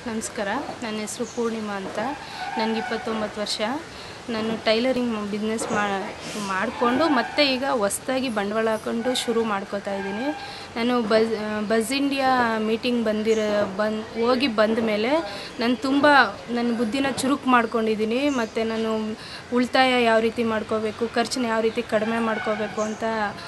ನಮಸ್ಕಾರ ನನ್ನ ಹೆಸರು ಪೂರ್ಣಿಮಾ ಅಂತ ನನಗೆ ಇಪ್ಪತ್ತೊಂಬತ್ತು ವರ್ಷ ನಾನು ಟೈಲರಿಂಗ್ ಬಿಸ್ನೆಸ್ ಮಾಡಿಕೊಂಡು ಮತ್ತೆ ಈಗ ಹೊಸ್ದಾಗಿ ಬಂಡವಾಳ ಹಾಕೊಂಡು ಶುರು ಮಾಡ್ಕೋತಾ ಇದ್ದೀನಿ ನಾನು ಬಜ್ ಬಜ್ ಇಂಡಿಯಾ ಮೀಟಿಂಗ್ ಬಂದಿರೋ ಬಂದು ಹೋಗಿ ಬಂದ ಮೇಲೆ ನಾನು ತುಂಬ ನನ್ನ ಬುದ್ಧಿನ ಚುರುಕು ಮಾಡ್ಕೊಂಡಿದ್ದೀನಿ ಮತ್ತು ನಾನು ಉಳಿತಾಯ ಯಾವ ರೀತಿ ಮಾಡ್ಕೋಬೇಕು ಖರ್ಚನ್ನ ಯಾವ ರೀತಿ ಕಡಿಮೆ ಮಾಡ್ಕೋಬೇಕು ಅಂತ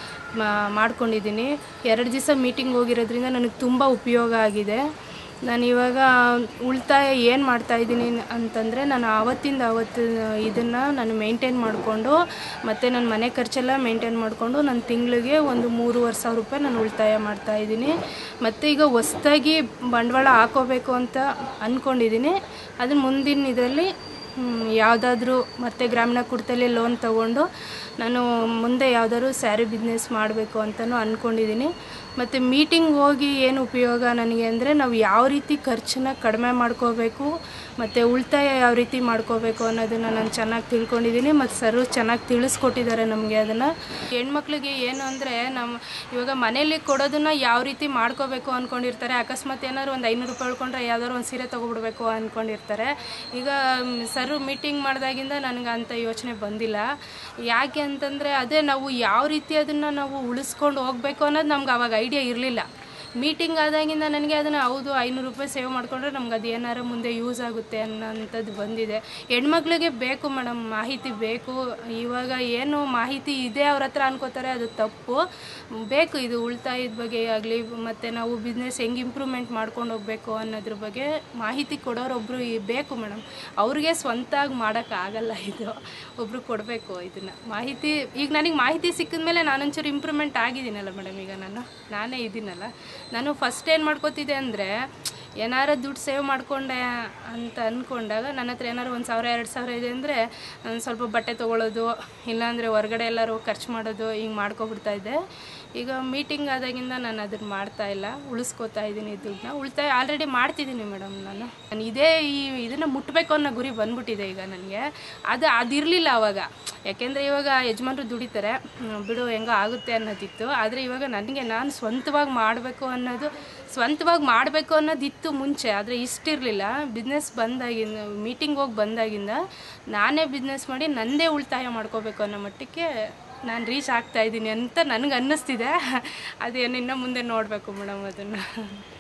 ಮಾ- ಮಾಡ್ಕೊಂಡಿದ್ದೀನಿ ಎರಡು ದಿವಸ ಮೀಟಿಂಗ್ ಹೋಗಿರೋದ್ರಿಂದ ನನಗೆ ತುಂಬ ಉಪಯೋಗ ಆಗಿದೆ ನಾನು ಇವಾಗ ಉಳಿತಾಯ ಏನು ಮಾಡ್ತಾಯಿದ್ದೀನಿ ಅಂತಂದರೆ ನಾನು ಆವತ್ತಿಂದ ಆವತ್ತು ಇದನ್ನು ನಾನು ಮೇಂಟೈನ್ ಮಾಡಿಕೊಂಡು ಮತ್ತು ನನ್ನ ಮನೆ ಖರ್ಚೆಲ್ಲ ಮೇಂಟೈನ್ ಮಾಡಿಕೊಂಡು ನನ್ನ ತಿಂಗಳಿಗೆ ಒಂದು ಮೂರುವರೆ ಸಾವಿರ ರೂಪಾಯಿ ನಾನು ಉಳಿತಾಯ ಮಾಡ್ತಾಯಿದ್ದೀನಿ ಮತ್ತು ಈಗ ಹೊಸ್ದಾಗಿ ಬಂಡವಾಳ ಹಾಕೋಬೇಕು ಅಂತ ಅಂದ್ಕೊಂಡಿದ್ದೀನಿ ಅದನ್ನ ಮುಂದಿನ ಇದರಲ್ಲಿ ಯಾವುದಾದ್ರೂ ಮತ್ತು ಗ್ರಾಮೀಣ ಕುರ್ತಲ್ಲಿ ಲೋನ್ ತಗೊಂಡು ನಾನು ಮುಂದೆ ಯಾವುದಾದ್ರು ಸ್ಯಾರಿ ಬಿಸ್ನೆಸ್ ಮಾಡಬೇಕು ಅಂತಲೂ ಅಂದ್ಕೊಂಡಿದ್ದೀನಿ ಮತ್ತು ಮೀಟಿಂಗ್ ಹೋಗಿ ಏನು ಉಪಯೋಗ ನನಗೆ ಅಂದರೆ ನಾವು ಯಾವ ರೀತಿ ಖರ್ಚನ್ನ ಕಡಿಮೆ ಮಾಡ್ಕೋಬೇಕು ಮತ್ತು ಉಳಿತಾಯ ಯಾವ ರೀತಿ ಮಾಡ್ಕೋಬೇಕು ಅನ್ನೋದನ್ನು ನಾನು ಚೆನ್ನಾಗಿ ತಿಳ್ಕೊಂಡಿದ್ದೀನಿ ಮತ್ತು ಸರು ಚೆನ್ನಾಗಿ ತಿಳಿಸ್ಕೊಟ್ಟಿದ್ದಾರೆ ನಮಗೆ ಅದನ್ನು ಹೆಣ್ಮಕ್ಳಿಗೆ ಏನು ಅಂದರೆ ನಮ್ಮ ಇವಾಗ ಮನೇಲಿ ಕೊಡೋದನ್ನು ಯಾವ ರೀತಿ ಮಾಡ್ಕೋಬೇಕು ಅಂದ್ಕೊಂಡಿರ್ತಾರೆ ಅಕಸ್ಮಾತ್ ಏನಾದ್ರು ಒಂದು ಐನೂರು ರೂಪಾಯಿ ಉಳ್ಕೊಂಡ್ರೆ ಯಾವ್ದಾದ್ರು ಒಂದು ಸೀರೆ ತೊಗೊಬಿಡ್ಬೇಕು ಅಂದ್ಕೊಂಡಿರ್ತಾರೆ ಈಗ ಸರ್ ಮೀಟಿಂಗ್ ಮಾಡಿದಾಗಿಂದ ನನಗೆ ಅಂಥ ಯೋಚನೆ ಬಂದಿಲ್ಲ ಯಾಕೆ ಅಂತಂದರೆ ಅದೇ ನಾವು ಯಾವ ರೀತಿ ಅದನ್ನು ನಾವು ಉಳಿಸ್ಕೊಂಡು ಹೋಗಬೇಕು ಅನ್ನೋದು ನಮ್ಗೆ ಅವಾಗ ಐಡಿಯಾ ಇರಲಿಲ್ಲ ಮೀಟಿಂಗ್ ಆದಾಗಿಂದ ನನಗೆ ಅದನ್ನು ಹೌದು ಐನೂರು ರೂಪಾಯಿ ಸೇವ್ ಮಾಡಿಕೊಂಡ್ರೆ ನಮ್ಗೆ ಅದು ಏನಾರು ಮುಂದೆ ಯೂಸ್ ಆಗುತ್ತೆ ಅನ್ನೋಂಥದ್ದು ಬಂದಿದೆ ಹೆಣ್ಮಕ್ಳಿಗೆ ಬೇಕು ಮೇಡಮ್ ಮಾಹಿತಿ ಬೇಕು ಇವಾಗ ಏನು ಮಾಹಿತಿ ಇದೆ ಅವ್ರ ಹತ್ರ ಅನ್ಕೋತಾರೆ ಅದು ತಪ್ಪು ಬೇಕು ಇದು ಉಳಿತಾಯದ ಬಗ್ಗೆ ಆಗಲಿ ಮತ್ತು ನಾವು ಬಿಸ್ನೆಸ್ ಹೆಂಗೆ ಇಂಪ್ರೂವ್ಮೆಂಟ್ ಮಾಡ್ಕೊಂಡು ಹೋಗಬೇಕು ಅನ್ನೋದ್ರ ಬಗ್ಗೆ ಮಾಹಿತಿ ಕೊಡೋರೊಬ್ಬರು ಬೇಕು ಮೇಡಮ್ ಅವ್ರಿಗೆ ಸ್ವಂತಾಗಿ ಮಾಡೋಕ್ಕಾಗಲ್ಲ ಇದು ಒಬ್ಬರು ಕೊಡಬೇಕು ಇದನ್ನು ಮಾಹಿತಿ ಈಗ ನನಗೆ ಮಾಹಿತಿ ಸಿಕ್ಕಿದ ಮೇಲೆ ನಾನೊಂಚೂರು ಇಂಪ್ರೂವ್ಮೆಂಟ್ ಆಗಿದ್ದೀನಲ್ಲ ಮೇಡಮ್ ಈಗ ನಾನು ನಾನೇ ಇದ್ದೀನಲ್ಲ ನಾನು ಫಸ್ಟ್ ಏನು ಮಾಡ್ಕೋತಿದ್ದೆ ಅಂದರೆ ಏನಾರ ದುಡ್ಡು ಸೇವ್ ಮಾಡಿಕೊಂಡೆ ಅಂತ ಅಂದ್ಕೊಂಡಾಗ ನನ್ನ ಹತ್ರ ಏನಾರು ಒಂದು ಸಾವಿರ ಎರಡು ಸಾವಿರ ಇದೆ ಅಂದರೆ ಸ್ವಲ್ಪ ಬಟ್ಟೆ ತೊಗೊಳ್ಳೋದು ಇಲ್ಲಾಂದರೆ ಹೊರಗಡೆ ಎಲ್ಲರೂ ಖರ್ಚು ಮಾಡೋದು ಹಿಂಗೆ ಮಾಡ್ಕೊಬಿಡ್ತಾ ಇದ್ದೆ ಈಗ ಮೀಟಿಂಗ್ ಆದಾಗಿಂದ ನಾನು ಅದನ್ನು ಮಾಡ್ತಾ ಇಲ್ಲ ಉಳಿಸ್ಕೋತಾ ಇದ್ದೀನಿ ದುಡ್ಡನ್ನ ಉಳಿತಾಯ ಆಲ್ರೆಡಿ ಮಾಡ್ತಿದ್ದೀನಿ ಮೇಡಮ್ ನಾನು ನಾನು ಇದೇ ಈ ಇದನ್ನು ಮುಟ್ಟಬೇಕು ಅನ್ನೋ ಗುರಿ ಬಂದ್ಬಿಟ್ಟಿದೆ ಈಗ ನನಗೆ ಅದು ಅದಿರಲಿಲ್ಲ ಆವಾಗ ಯಾಕೆಂದರೆ ಇವಾಗ ಯಜಮಾನ್ರು ದುಡಿತಾರೆ ಹ್ಮ್, ಬಿಡು ಹೆಂಗೋ ಆಗುತ್ತೆ ಅನ್ನೋದಿತ್ತು ಆದರೆ ಇವಾಗ ನನಗೆ ನಾನು ಸ್ವಂತವಾಗಿ ಮಾಡಬೇಕು ಅನ್ನೋದು ಸ್ವಂತವಾಗಿ ಮಾಡಬೇಕು ಅನ್ನೋದಿತ್ತು ಮುಂಚೆ ಆದರೆ ಇಷ್ಟಿರಲಿಲ್ಲ ಬಿಸ್ನೆಸ್ ಬಂದಾಗಿಂದ ಮೀಟಿಂಗ್ ಹೋಗಿ ಬಂದಾಗಿಂದ ನಾನೇ ಬಿಸ್ನೆಸ್ ಮಾಡಿ ನನ್ನದೇ ಉಳಿತಾಯ ಮಾಡ್ಕೋಬೇಕು ಅನ್ನೋ ಮಟ್ಟಕ್ಕೆ ನಾನು ರೀಚ್ ಆಗ್ತಾ ಇದ್ದೀನಿ ಅಂತ ನನಗೆ ಅನ್ನಿಸ್ತಿದೆ ಅದೇನು ಇನ್ನು ಮುಂದೆ ನೋಡಬೇಕು ಮೇಡಮ್ ಅದನ್ನು